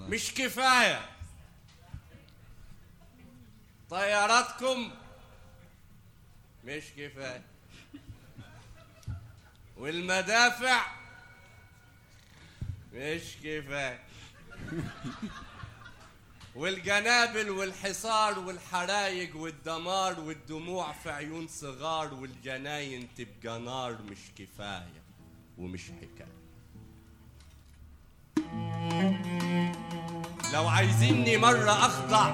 مش كفاية طياراتكم مش كفاية والمدافع مش كفاية والجنابل والحصار والحرايق والدمار والدموع في عيون صغار والجناين تبقى نار مش كفاية ومش حكاية لو عايزيني مرة أخضع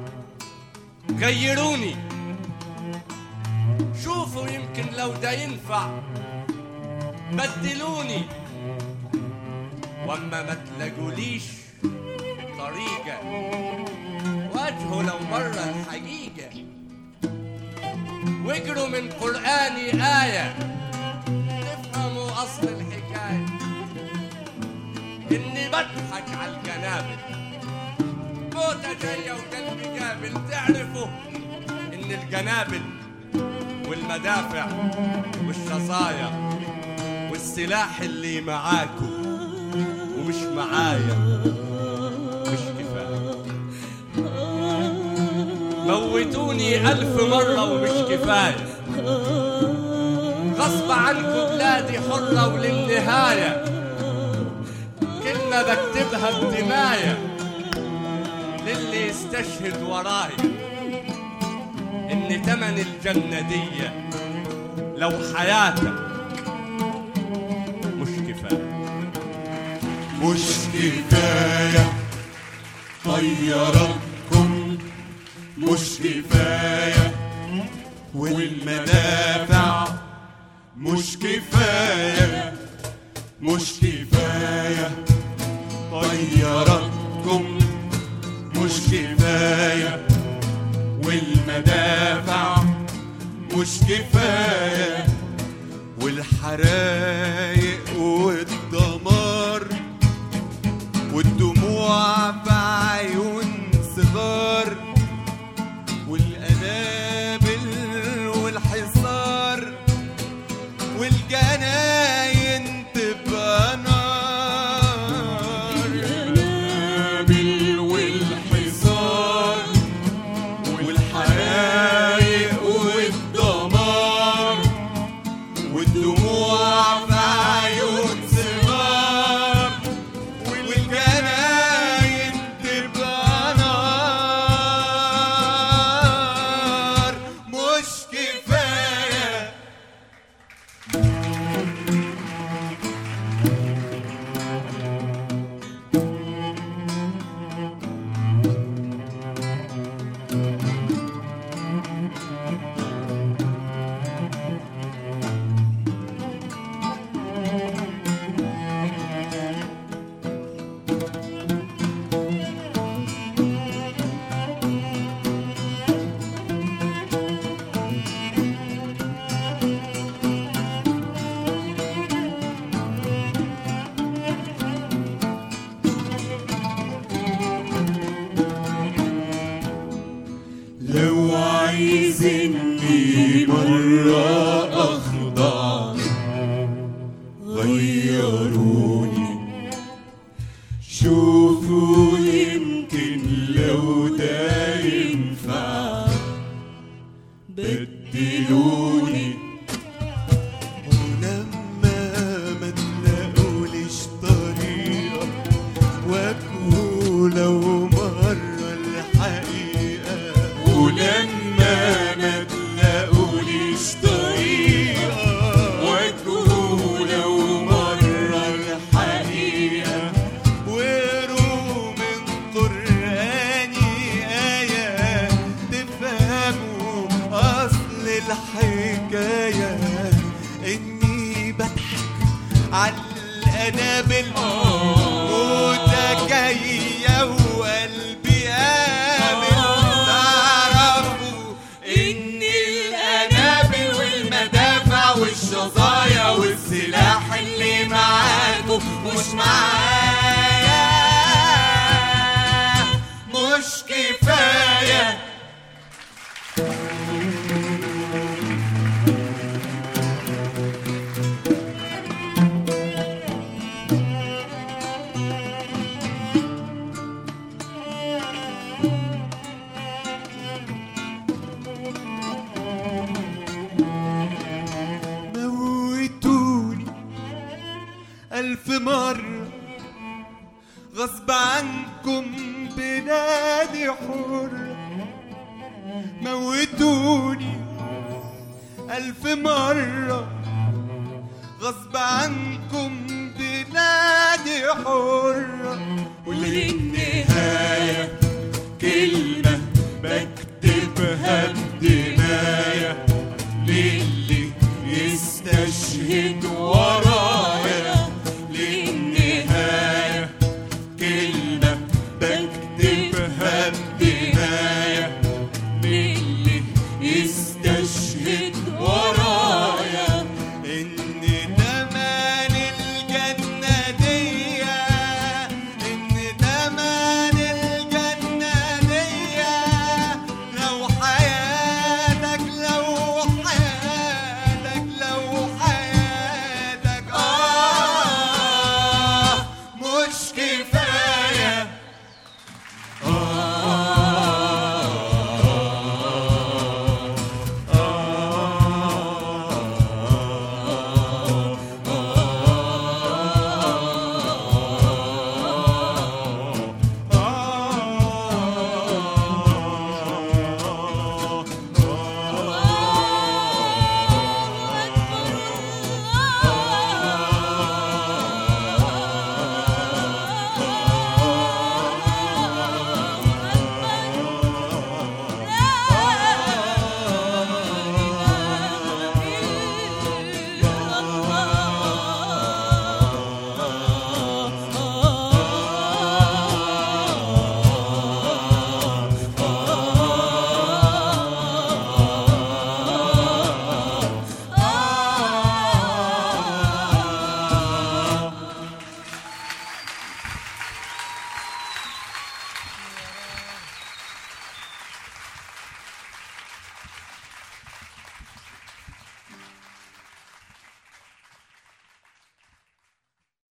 غيروني شوفوا يمكن لو ده ينفع بدلوني واما ما تلاقوليش طريقة واجهوا لو مرة الحقيقة واجروا من قرآني آية تفهموا أصل الحكاية إني بضحك على الجنابل موتة جاية وقلبي قابل تعرفوا إن الجنابل والمدافع والشظايا والسلاح اللي معاكم ومش معايا مش كفاية موتوني ألف مرة ومش كفاية غصب عنكم بلادي حرة وللنهاية كلمة بكتبها بدماية للي يستشهد وراي إن تمن الجنة دي لو حياتك مش كفاية مش كفاية طياراتكم مش كفاية والمدافع مش كفاية مش كفاية طياراتكم مش كفاية والمدافع مش كفاية والحرايق والدمار والدموع في عيون صغار والأنابل والحصار والجناين تبقى نار الأنابل والحصار والحرايق والدمار والدموع في عيون صغار والجناين تبقى نار مش كفايه لو عايزني مرة أخضع غيروني شوفوا يمكن لو ده ينفع بدلوني ولما ما تلاقوليش طريقة واجهوا لو مرة الحقيقة ولما ما تلاقوليش طريقة واجهوا لو مرة الحقيقة وقروا من قرآني آية تفهموا أصل الحكاية إني بضحك على الأنابل موتة جاية وقلبي قابل تعرفوا إن الأنابل والمدافع والشظايا والسلاح اللي معاكم مش معايا مش كفايه غصب عنكم بلادي حرة موتوني ألف مرة غصب عنكم بلادي حرة